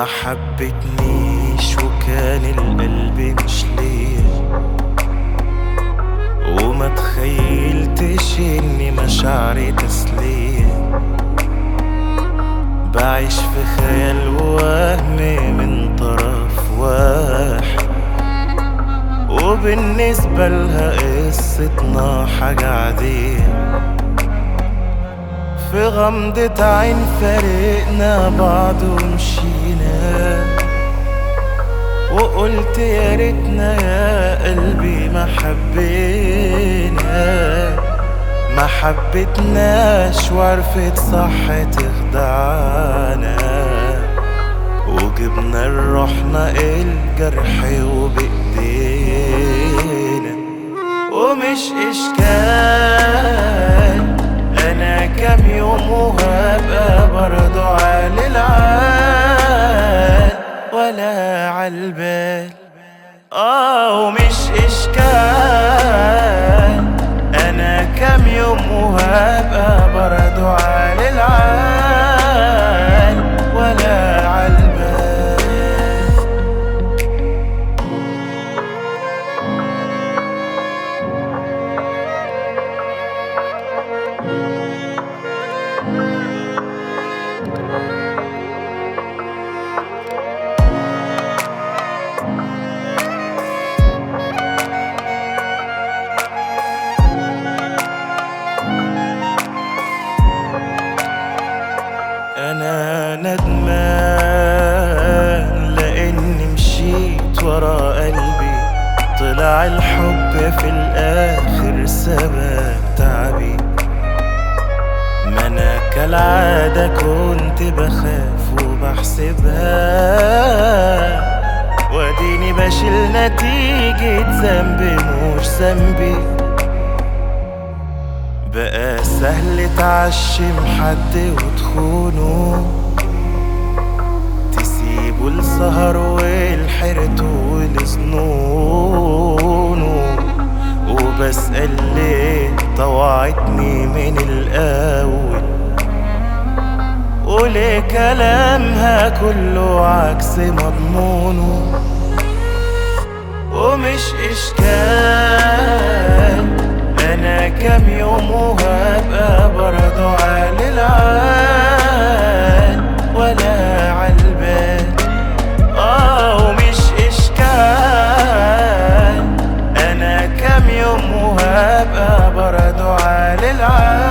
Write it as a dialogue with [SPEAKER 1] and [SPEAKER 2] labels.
[SPEAKER 1] حبتنيش وكان القلب مش ليا وما تخيلتش اني مشاعري تسلية بعيش في خيال وهم من طرف واحد وبالنسبة لها قصتنا حاجة عادية في غمضة عين فارقنا بعض ومشينا وقلت يا ريتنا يا قلبي ما حبينا ما حبتناش وعرفت صح تخدعنا وجبنا لروحنا الجرح وبإيدينا ومش إشكال أنا كام يوم وهبقى برضو على العال ولا عالبال آه ومش إشكال أنا كام يوم وهبقى برضو على العال ولا عالبال أنا ندمان لأني مشيت ورا قلبي طلع الحب في الآخر سبب تعبي ما أنا كالعادة كنت بخاف وبحسبها واديني بشيل نتيجة ذنبي مش ذنبي بقى سهل تعشم حد وتخونه تسيبه السهر والحرته ولظنونه وبسأل ليه طوعتني من الأول وليه كلامها كله عكس مضمونه ومش إشكال أنا كام يوم وهبقى برضو على العال ولا عالبال آه ومش إشكال أنا كام يوم وهبقى برضو على العال